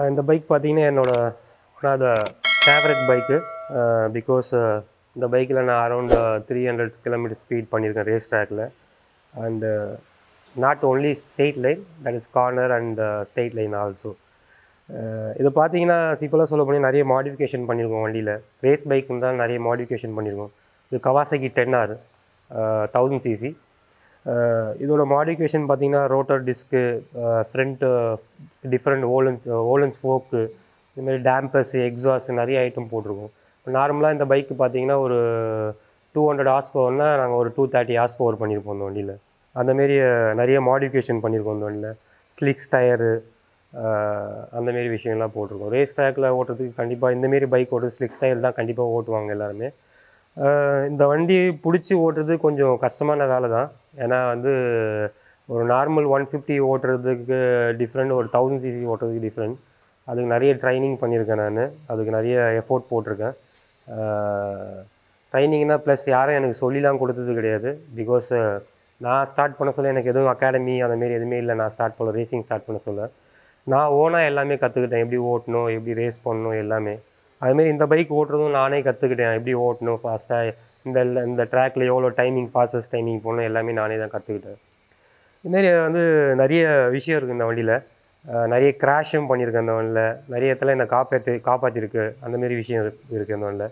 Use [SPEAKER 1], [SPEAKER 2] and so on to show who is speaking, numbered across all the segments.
[SPEAKER 1] இந்த பைக் பார்த்தீங்கன்னா என்னோட one of the favourite bike because இந்த பைக்கில் நான் around three hundred kilometre speed பண்ணியிருக்கேன் ரேஸ் ட்ராக்கில் and not only straight line that is corner and straight line also இது பார்த்தீங்கன்னா சிம்பிளாக சொல்ல போனால் நிறைய மாடிஃபிகேஷன் பண்ணியிருக்கோம் வண்டியில் ரேஸ் பைக் தான் நிறைய மாடிஃபிகேஷன் பண்ணியிருக்கோம் இது Kawasaki ten R thousand CC இதோட மாடிஃபிகேஷன் பார்த்தீங்கன்னா ரோட்டர் டிஸ்க்கு ஃப்ரண்ட்டு டிஃப்ரெண்ட் ஓலன் ஓலன் ஸ்போக்கு இதுமாதிரி டேம்பர்ஸ் எக்ஸாஸ் நிறைய ஐட்டம் போட்டிருக்கோம் இப்போ நார்மலாக இந்த பைக்கு பார்த்தீங்கன்னா ஒரு டூ ஹண்ட்ரட் ஹார்ஸ் பவர்னா நாங்கள் ஒரு டூ தேர்ட்டி ஹார்ஸ் பவர் பண்ணியிருப்போம் இந்த வண்டியில் அந்தமாரி நிறைய மாடிஃபிகேஷன் பண்ணியிருக்கோம் இந்த வண்டியில் ஸ்லிக்ஸ் டயரு அந்தமாரி விஷயம்லாம் போட்டிருக்கோம் ரேஸ் ட்ராக்கில் ஓட்டுறதுக்கு கண்டிப்பாக இந்தமாரி பைக் ஓட்டுறது ஸ்லிக்ஸ் டயர் தான் கண்டிப்பாக ஓட்டுவாங்க எல்லாருமே ஆஹ் இந்த வண்டி பிடிச்சி ஓட்டுறது கொஞ்சம் கஷ்டமான வேலை தான் ஏன்னா வந்து ஒரு நார்மல் ஒன் ஃபிஃப்டி ஓட்டுறதுக்கு டிஃப்ரெண்ட் ஒரு தௌசண்ட் சிசி ஓட்டுறதுக்கு டிஃப்ரெண்ட் அதுக்கு நிறைய ட்ரைனிங் பண்ணியிருக்கேன் நான் அதுக்கு நிறைய எஃபோர்ட் போட்டிருக்கேன் ட்ரைனிங்னா ப்ளஸ் யாரும் எனக்கு சொல்லிலாம் கொடுத்தது கிடையாது பிகாஸ் நான் ஸ்டார்ட் பண்ண சொல்ல எனக்கு எதுவும் அகாடமி அந்தமாரி எதுவுமே இல்லை நான் ஸ்டார்ட் பண்ண ரேசிங் ஸ்டார்ட் பண்ண சொல்ல நான் ஓனாக எல்லாமே கற்றுக்கிட்டேன் எப்படி ஓட்டணும் எப்படி ரேஸ் பண்ணணும் எல்லாமே அதுமாரி இந்த பைக் ஓட்டுறதும் நானே கற்றுக்கிட்டேன் எப்படி ஓட்டணும் ஃபாஸ்ட்டாக இந்த இந்த ட்ராக்ல எவ்வளோ டைமிங் ஃபாஸ்டஸ்ட் டைமிங் போகணும் எல்லாமே நானே தான் கற்றுக்கிட்டேன் இதுமாரி வந்து நிறைய விஷயம் இருக்குது இந்த வண்டியில் நிறைய கிராஷும் பண்ணியிருக்கேன் அந்த வண்டியில் நிறைய இடத்துல என்னை காப்பாற்றி காப்பாற்றிருக்கு அந்தமாரி விஷயம் இருக்கு- இருக்குது அந்த வண்டியில்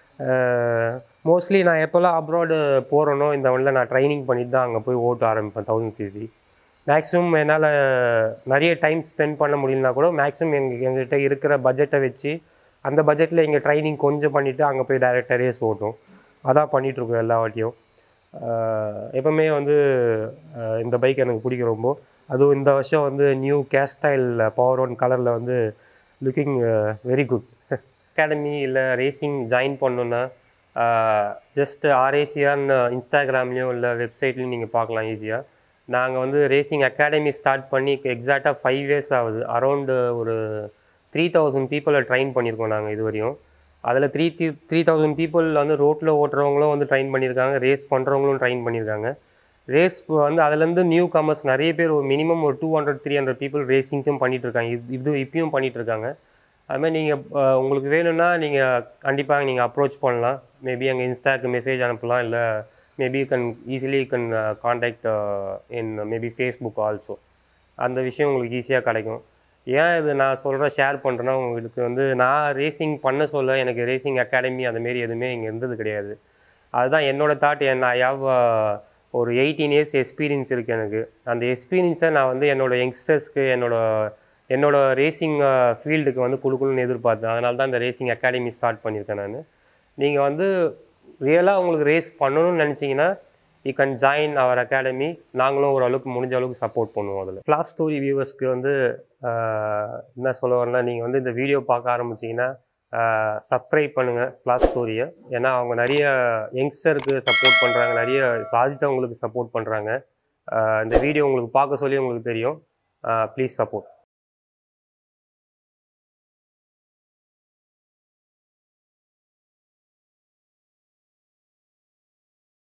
[SPEAKER 1] மோஸ்ட்லி நான் எப்போல்லாம் அப்ராடு போகிறேனோ இந்த வண்டியில் நான் ட்ரைனிங் பண்ணிட்டு தான் அங்கே போய் ஓட்ட ஆரம்பிப்பேன் தௌசண்ட் சிசி மேக்ஸிமம் என்னால் நிறைய டைம் ஸ்பெண்ட் பண்ண முடியலனா கூட மேக்ஸிமம் எங்கள் எங்ககிட்ட இருக்கிற பட்ஜெட்டை வச்சு அந்த பட்ஜெட்டில் இங்கே ட்ரைனிங் கொஞ்சம் பண்ணிவிட்டு அங்கே போய் டைரெக்டாக ரேஸ் ஓட்டும் அதான் பண்ணிகிட்ருக்கோம் எல்லா வாட்டியும் ஆஹ் எப்பவுமே வந்து ஆஹ் இந்த பைக் எனக்கு பிடிக்கும் ரொம்ப அதுவும் இந்த வருஷம் வந்து new case style power one கலரில் வந்து லுக்கிங் வெரி குட் அகாடமி இல்லை ரேசிங் ஜாயின் பண்ணணுன்னா ஜஸ்ட் ஆர்ஏசியான்னு இன்ஸ்டாகிராம்லேயும் இல்லை வெப்சைட்லேயும் நீங்கள் பார்க்கலாம் ஈஸியாக நாங்கள் வந்து ரேசிங் அகாடமி ஸ்டார்ட் பண்ணி எக்ஸாக்டாக ஃபைவ் இயர்ஸ் ஆகுது அரௌண்டு ஒரு த்ரீ தௌசண்ட் பீப்புளை ட்ரைன் பண்ணியிருக்கோம் நாங்கள் இது வரையும் அதில் three three three thousand people வந்து ரோட்டில் ஓட்டுறவங்களும் வந்து ட்ரைன் பண்ணியிருக்காங்க ரேஸ் பண்ணுறவங்களும் ட்ரைன் பண்ணியிருக்காங்க ரேஸ் வந்து அதுலேருந்து நியூ கமர்ஸ் நிறைய பேர் ஒரு மினிமம் ஒரு two hundred three hundred people ரேசிங்க்கும் பண்ணிட்டு இருக்காங்க இது இது இப்பயும் பண்ணிட்டு இருக்காங்க அதுமாதிரி நீங்கள் உங்களுக்கு வேணும்னா நீங்கள் கண்டிப்பாக நீங்கள் அப்ரோச் பண்ணலாம் மேபி எங்கள் இன்ஸ்டாக்கு மெசேஜ் அனுப்பலாம் இல்லை maybe can easily can contact in maybe Facebook also அந்த விஷயம் உங்களுக்கு ஈஸியாக கிடைக்கும் ஏன் இது நான் சொல்கிறேன் ஷேர் பண்ணுறேன்னா உங்களுக்கு வந்து நான் ரேசிங் பண்ண சொல்ல எனக்கு ரேசிங் அகாடமி அதுமாரி எதுவுமே இங்கே இருந்தது கிடையாது அதுதான் என்னோட தாட் என் நான் யாவ் ஒரு எயிட்டீன் இயர்ஸ் எக்ஸ்பீரியன்ஸ் இருக்குது எனக்கு அந்த எக்ஸ்பீரியன்ஸை நான் வந்து என்னோட யங்ஸ்டர்ஸ்க்கு என்னோட என்னோட ரேசிங் ஃபீல்டுக்கு வந்து கொடுக்கணும்னு எதிர்பார்த்தேன் அதனால தான் இந்த ரேசிங் அகாடமி ஸ்டார்ட் பண்ணியிருக்கேன் நான் நீங்கள் வந்து ரியலாக உங்களுக்கு ரேஸ் பண்ணணும்னு நினச்சிங்கன்னா you can join our academy நாங்களும் ஓரளவுக்கு முடிஞ்ச அளவுக்கு சப்போர்ட் பண்ணுவோம் அதில் ஃப்ளாப் ஸ்டோரி வியூவர்ஸ்க்கு வந்து ஆஹ், என்ன சொல்ல வரேன்னா நீங்கள் வந்து இந்த வீடியோ பார்க்க ஆரம்பிச்சிங்கன்னா சப்ஸ்கிரைப் பண்ணுங்கள் ஃப்ளாப் ஸ்டோரியை ஏன்னா அவங்க நிறைய யங்ஸ்டருக்கு சப்போர்ட் பண்ணுறாங்க நிறைய சாதித்தவங்களுக்கு சப்போர்ட் பண்ணுறாங்க இந்த வீடியோ உங்களுக்கு பார்க்க சொல்லி உங்களுக்கு தெரியும் ப்ளீஸ் சப்போர்ட்